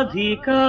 రాధికా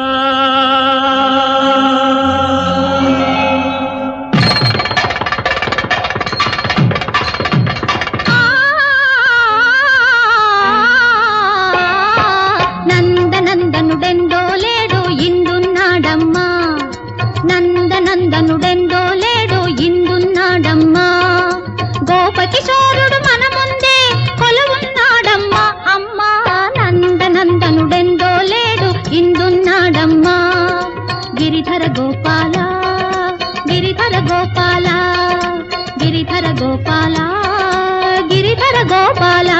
నందనందనుడెందో లేడు ఇందున్నాడమ్మా నందనందనుడెందో లేడు ఇందున్నాడమ్మా గోపకిశోరుడు మన ముందే కొలువున్నాడమ్మా అమ్మా నందనందనుడెందో లేడు ఇందున్నాడమ్మా గిరిధర గోపాల గిరిధర గోపాల గిరిధర గోపాల గిరిధర గోపాల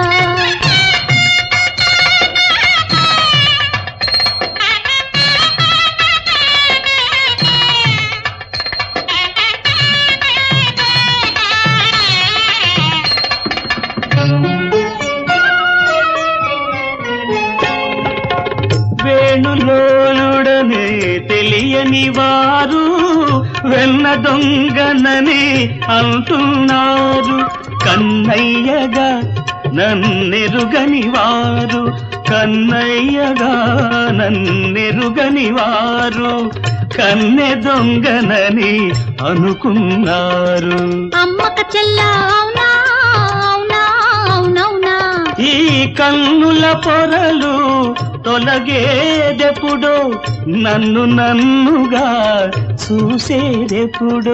వేణులోలుడనే తెలియని వారు వెన్న దొంగనని అంటున్నారు కన్నయ్యగా నన్నెరుగని వారు కన్నయ్యగా నన్నెరుగని వారు కన్నె దొంగనని అనుకున్నారు అమ్మక చెల్ల అవునా అవునా అవునవునా ఈ కన్నుల పొరలు తొలగేదెప్పుడు నన్ను నన్నుగా చూసేదెప్పుడు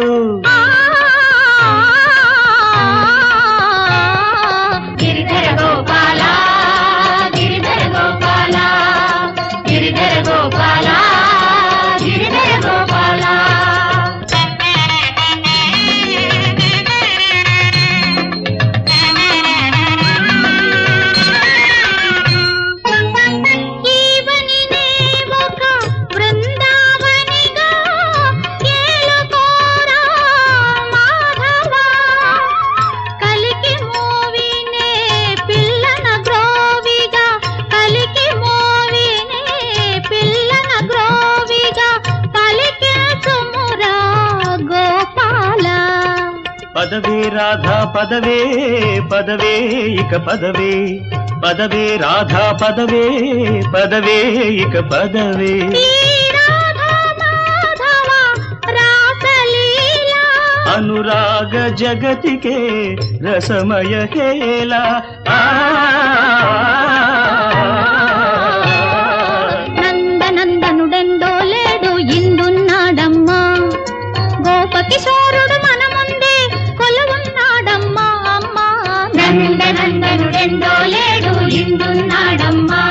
గిరిధర గోపాల గిరిధర గోపాల గిరిధర గోపాల గిరిధర గోపాల ఈవనినే ఒక బృందావనిగా ఏలుకోరా మాధవా కలికి మోవినే పిల్లన గ్రోవిగా కలికి మోవినే పిల్లన గ్రోవిగా పలికించుమురా గోపాల పదవే రాధా పదవే పదవే ఇక పదవే పదవే రాధా పదవే పదవే ఇక పదవే ఈ రాధా మాధవ రాసలీలా అనురాగ జగతికే రసమయ హేళ ఆ నందనందనుడెందో లేడు ఇందున్నాడమ్మా గోపకిశోరుడు మన ముందే కొలువున్నాడమ్మా అమ్మా నందనందనుడెందో లేడు ఇందున్నాడమ్మా